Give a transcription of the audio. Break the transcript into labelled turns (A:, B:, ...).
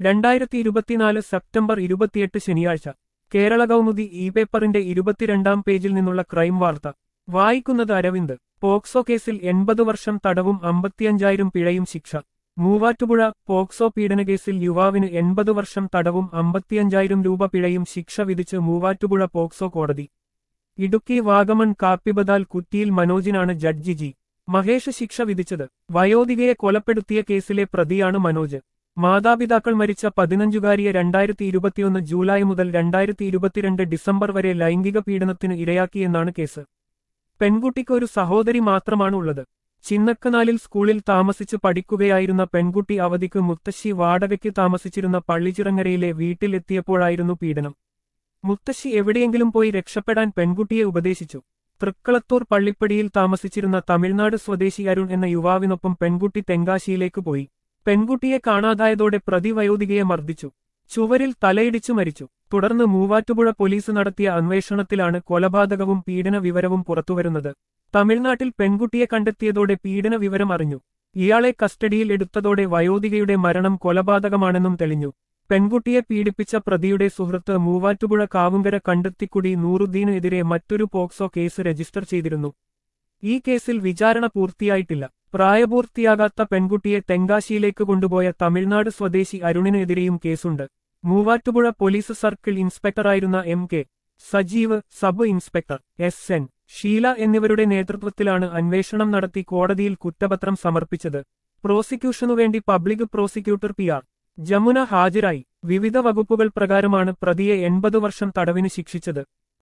A: രണ്ടായിരത്തി ഇരുപത്തിനാല് സെപ്റ്റംബർ ഇരുപത്തിയെട്ട് ശനിയാഴ്ച കേരള കൗമുദി ഇ പേപ്പറിന്റെ ഇരുപത്തിരണ്ടാം പേജിൽ നിന്നുള്ള ക്രൈം വാർത്ത വായിക്കുന്നത് അരവിന്ദ് പോക്സോ കേസിൽ എൺപത് വർഷം തടവും അമ്പത്തിയഞ്ചായിരം പിഴയും ശിക്ഷ മൂവാറ്റുപുഴ പോക്സോ പീഡനക്കേസിൽ യുവാവിന് എൺപത് വർഷം തടവും അമ്പത്തിയഞ്ചായിരം രൂപ പിഴയും ശിക്ഷ വിധിച്ച് മൂവാറ്റുപുഴ പോക്സോ കോടതി ഇടുക്കി വാഗമൺ കാപ്പിബദാൽ കുറ്റിയിൽ മനോജിനാണ് ജഡ്ജി ജി മഹേഷ് ശിക്ഷ വിധിച്ചത് വയോധികയെ കൊലപ്പെടുത്തിയ കേസിലെ പ്രതിയാണ് മനോജ് മാതാപിതാക്കൾ മരിച്ച പതിനഞ്ചുകാരിയെ രണ്ടായിരത്തി ഇരുപത്തിയൊന്ന് ജൂലൈ മുതൽ രണ്ടായിരത്തി ഇരുപത്തിരണ്ട് ഡിസംബർ വരെ ലൈംഗിക പീഡനത്തിന് ഇരയാക്കിയെന്നാണ് കേസ് പെൺകുട്ടിക്ക് ഒരു സഹോദരി മാത്രമാണ് ഉള്ളത് ചിന്നക്കനാലിൽ സ്കൂളിൽ താമസിച്ച് പഠിക്കുകയായിരുന്ന പെൺകുട്ടി അവധിക്ക് മുത്തശ്ശി വാടകയ്ക്ക് താമസിച്ചിരുന്ന പള്ളിച്ചിറങ്ങരയിലെ വീട്ടിലെത്തിയപ്പോഴായിരുന്നു പീഡനം മുത്തശ്ശി എവിടെയെങ്കിലും പോയി രക്ഷപ്പെടാൻ പെൺകുട്ടിയെ ഉപദേശിച്ചു തൃക്കളത്തൂർ പള്ളിപ്പടിയിൽ താമസിച്ചിരുന്ന തമിഴ്നാട് സ്വദേശി അരുൺ എന്ന യുവാവിനൊപ്പം പെൺകുട്ടി തെങ്കാശിയിലേക്ക് പോയി പെൺകുട്ടിയെ കാണാതായതോടെ പ്രതി വയോധികയെ മർദ്ദിച്ചു ചുവരിൽ തലയിടിച്ചു മരിച്ചു തുടർന്ന് മൂവാറ്റുപുഴ പോലീസ് നടത്തിയ അന്വേഷണത്തിലാണ് കൊലപാതകവും പീഡന വിവരവും പുറത്തുവരുന്നത് തമിഴ്നാട്ടിൽ പെൺകുട്ടിയെ കണ്ടെത്തിയതോടെ പീഡന വിവരം അറിഞ്ഞു ഇയാളെ കസ്റ്റഡിയിൽ എടുത്തതോടെ വയോധികയുടെ മരണം കൊലപാതകമാണെന്നും തെളിഞ്ഞു പെൺകുട്ടിയെ പീഡിപ്പിച്ച പ്രതിയുടെ സുഹൃത്ത് മൂവാറ്റുപുഴ കാവുങ്കര കണ്ടെത്തിക്കുടി നൂറുദ്ദീനെതിരെ മറ്റൊരു പോക്സോ കേസ് രജിസ്റ്റർ ചെയ്തിരുന്നു ഈ കേസിൽ വിചാരണ പൂർത്തിയായിട്ടില്ല പ്രായപൂർത്തിയാകാത്ത പെൺകുട്ടിയെ തെങ്കാശിയിലേക്ക് കൊണ്ടുപോയ തമിഴ്നാട് സ്വദേശി അരുണിനെതിരെയും കേസുണ്ട് മൂവാറ്റുപുഴ പോലീസ് സർക്കിൾ ഇൻസ്പെക്ടറായിരുന്ന M K Sajeev sub inspector S N Sheela എന്നിവരുടെ നേതൃത്വത്തിലാണ് അന്വേഷണം നടത്തി കോടതിയിൽ കുറ്റപത്രം സമർപ്പിച്ചത് പ്രോസിക്യൂഷനുവേണ്ടി public prosecutor P R Jamuna ഹാജരായി വിവിധ വകുപ്പുകൾ പ്രകാരമാണ് പ്രതിയെ എൺപത് വർഷം തടവിന് ശിക്ഷിച്ചത്